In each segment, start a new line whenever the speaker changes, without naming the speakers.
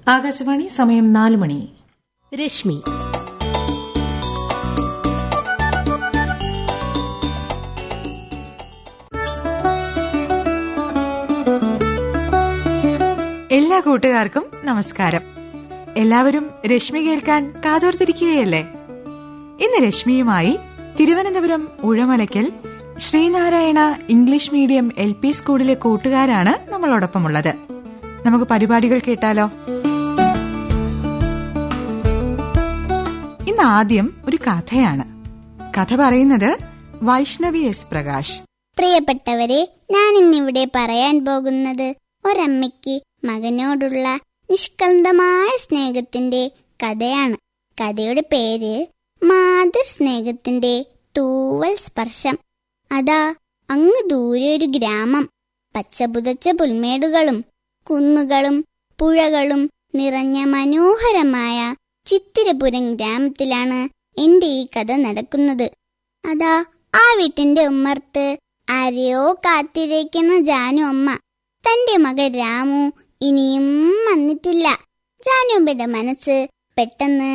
ആകാശവാണി സമയം നാല് മണി
രശ്മി
എല്ലാ കൂട്ടുകാർക്കും നമസ്കാരം എല്ലാവരും രശ്മി കേൾക്കാൻ കാതോർത്തിരിക്കുകയല്ലേ ഇന്ന് രശ്മിയുമായി Thiruvananthapuram Uzhamalakkal Sreenarayana English medium L P സ്കൂളിലെ കൂട്ടുകാരാണ് നമ്മളോടൊപ്പമുള്ളത് നമുക്ക് പരിപാടികൾ കേട്ടാലോ ഇന്ന് ആദ്യം ഒരു കഥയാണ് കഥ പറയുന്നത് വൈഷ്ണവി എസ് പ്രകാശ്
പ്രിയപ്പെട്ടവരെ ഞാൻ ഇന്നിവിടെ പറയാൻ പോകുന്നത് ഒരമ്മയ്ക്ക് മകനോടുള്ള നിഷ്കളങ്കമായ സ്നേഹത്തിന്റെ കഥയാണ് കഥയുടെ പേര് മാതൃ സ്നേഹത്തിന്റെ തൂവൽ സ്പർശം അതാ അങ്ങ് ദൂരെ ഒരു ഗ്രാമം പച്ചപുതച്ച പുൽമേടുകളും കുന്നുകളും പുഴകളും നിറഞ്ഞ മനോഹരമായ ചിത്തിരപുരം ഗ്രാമത്തിലാണ് എന്റെ ഈ കഥ നടക്കുന്നത് അതാ ആ വീട്ടിന്റെ ഉമ്മർത്ത് ആരെയോ കാത്തിരിക്കുന്ന ജാനു അമ്മ തന്റെ മകൻ രാമു ഇനിയും വന്നിട്ടില്ല ജാനുമ്മയുടെ മനസ്സ് പെട്ടെന്ന്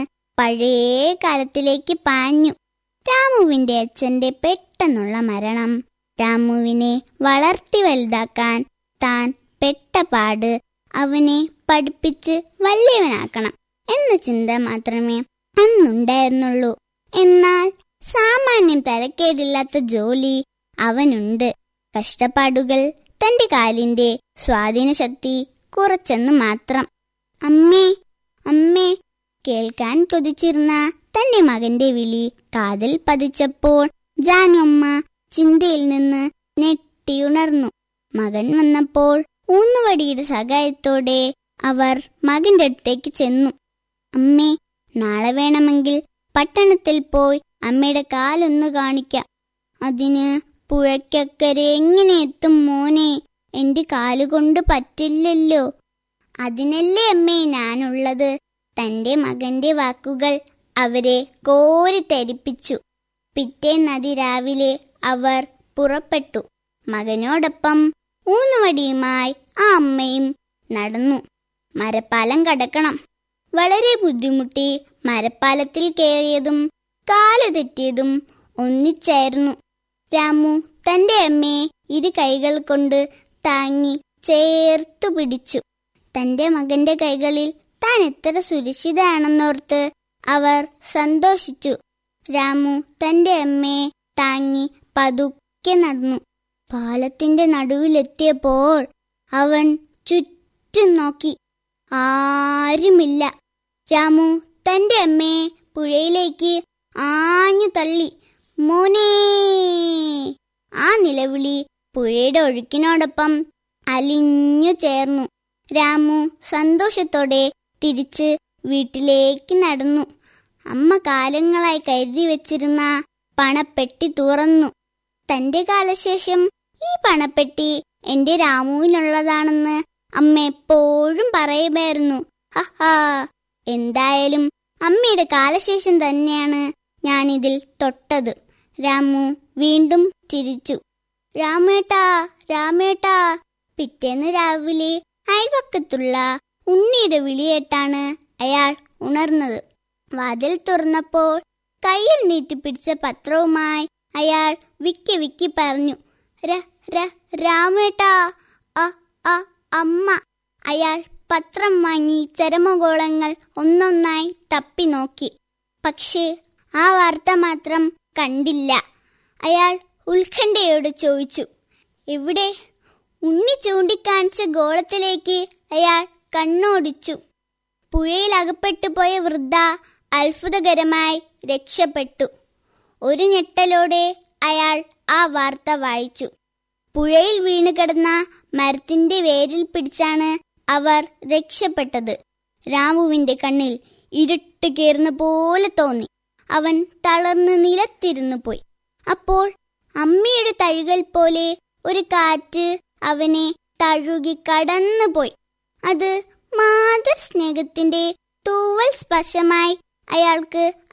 പഴയ കാലത്തിലേക്ക് പാഞ്ഞു രാമുവിന്റെ അച്ഛന്റെ പെട്ടെന്നുള്ള മരണം രാമുവിനെ വളർത്തി വലുതാക്കാൻ താൻ പെട്ട പാട് അവനെ പഠിപ്പിച്ച് വലിയവനാക്കണം എന്ന ചിന്ത മാത്രമേ അന്നുണ്ടായിരുന്നുള്ളൂ എന്നാൽ സാമാന്യം തലക്കേടില്ലാത്ത ജോലി അവനുണ്ട് കഷ്ടപ്പാടുകൾ തന്റെ കാലിന്റെ സ്വാധീന ശക്തി കുറച്ചെന്ന് മാത്രം അമ്മേ അമ്മേ കേൾക്കാൻ കൊതിച്ചിരുന്ന തന്റെ മകന്റെ വിളി കാതിൽ പതിച്ചപ്പോൾ ജാനുമ്മ ചിന്തയിൽ നിന്ന് ഞെട്ടിയുണർന്നു മകൻ വന്നപ്പോൾ ഊന്നുവടിയുടെ സഹായത്തോടെ അവർ മകന്റെ അടുത്തേക്ക് ചെന്നു അമ്മേ നാളെ വേണമെങ്കിൽ പട്ടണത്തിൽ പോയി അമ്മയുടെ കാലൊന്ന് കാണിക്കാം അതിന് പുഴയ്ക്കക്കരെ എങ്ങനെ എത്തും മോനെ എന്റെ കാലുകൊണ്ട് പറ്റില്ലല്ലോ അതിനല്ലേ അമ്മേ ഞാനുള്ളത് തന്റെ മകന്റെ വാക്കുകൾ അവരെ കോരിത്തെരിപ്പിച്ചു പിറ്റേന്നതി രാവിലെ അവർ പുറപ്പെട്ടു മകനോടൊപ്പം ഊന്നുവടിയുമായി ആ അമ്മയും നടന്നു മരപ്പാലം കടക്കണം വളരെ ബുദ്ധിമുട്ടി മരപ്പാലത്തിൽ കയറിയതും കാല് തെറ്റിയതും ഒന്നിച്ചായിരുന്നു രാമു തന്റെ അമ്മയെ ഇരു കൈകൾ കൊണ്ട് താങ്ങി ചേർത്തു പിടിച്ചു തന്റെ മകന്റെ കൈകളിൽ താൻ എത്ര സുരക്ഷിതയാണെന്നോർത്ത് അവർ സന്തോഷിച്ചു രാമു തന്റെ അമ്മയെ താങ്ങി പതുക്കെ നടന്നു പാലത്തിന്റെ നടുവിലെത്തിയപ്പോൾ അവൻ ചുറ്റും നോക്കി ആരുമില്ല രാമു തന്റെ അമ്മയെ പുഴയിലേക്ക് ആഞ്ഞു തള്ളി മോനേ ആ നിലവിളി പുഴയുടെ ഒഴുക്കിനോടൊപ്പം അലിഞ്ഞു ചേർന്നു രാമു സന്തോഷത്തോടെ തിരിച്ച് വീട്ടിലേക്ക് നടന്നു അമ്മ കാലങ്ങളായി കരുതി വെച്ചിരുന്ന പണപ്പെട്ടി തുറന്നു തന്റെ കാലശേഷം ഈ പണപ്പെട്ടി എന്റെ രാമുവിനുള്ളതാണെന്ന് അമ്മ എപ്പോഴും പറയുമായിരുന്നു ഹഹാ എന്തായാലും അമ്മയുടെ കാലശേഷം തന്നെയാണ് ഞാനിതിൽ തൊട്ടത് രാമു വീണ്ടും ചിരിച്ചു രാമേട്ടാ രാമേട്ടാ പിറ്റേന്ന് രാവിലെ അയൽവക്കത്തുള്ള ഉണ്ണിയുടെ വിളിയേട്ടാണ് അയാൾ ഉണർന്നത് വാതിൽ തുറന്നപ്പോൾ കയ്യിൽ നീട്ടിപ്പിടിച്ച പത്രവുമായി അയാൾ വിക്കി വിക്കി പറഞ്ഞു ര ര രാമേട്ടാ അ അ അമ്മ അയാൾ പത്രം വാങ്ങി ചരമഗോളങ്ങൾ ഒന്നൊന്നായി തപ്പി നോക്കി പക്ഷേ ആ വാർത്ത മാത്രം കണ്ടില്ല അയാൾ ഉത്കണ്ഠയോട് ചോദിച്ചു എവിടെ ഉണ്ണി ചൂണ്ടിക്കാണിച്ച ഗോളത്തിലേക്ക് അയാൾ കണ്ണോടിച്ചു പുഴയിൽ അകപ്പെട്ടു പോയ വൃദ്ധ അത്ഭുതകരമായി രക്ഷപ്പെട്ടു ഒരു ഞെട്ടലോടെ അയാൾ ആ വാർത്ത വായിച്ചു പുഴയിൽ വീണ് കിടന്ന മരത്തിന്റെ വേരിൽ പിടിച്ചാണ് അവർ രക്ഷപ്പെട്ടത് രാമുവിന്റെ കണ്ണിൽ ഇരുട്ട് കയറുന്ന പോലെ തോന്നി അവൻ തളർന്ന് നിലത്തിരുന്നു പോയി അപ്പോൾ അമ്മയുടെ തഴുകൽ പോലെ ഒരു കാറ്റ് അവനെ തഴുകി കടന്നുപോയി അത് മാതൃ സ്നേഹത്തിന്റെ തൂവൽ സ്പർശമായി അയാൾക്ക്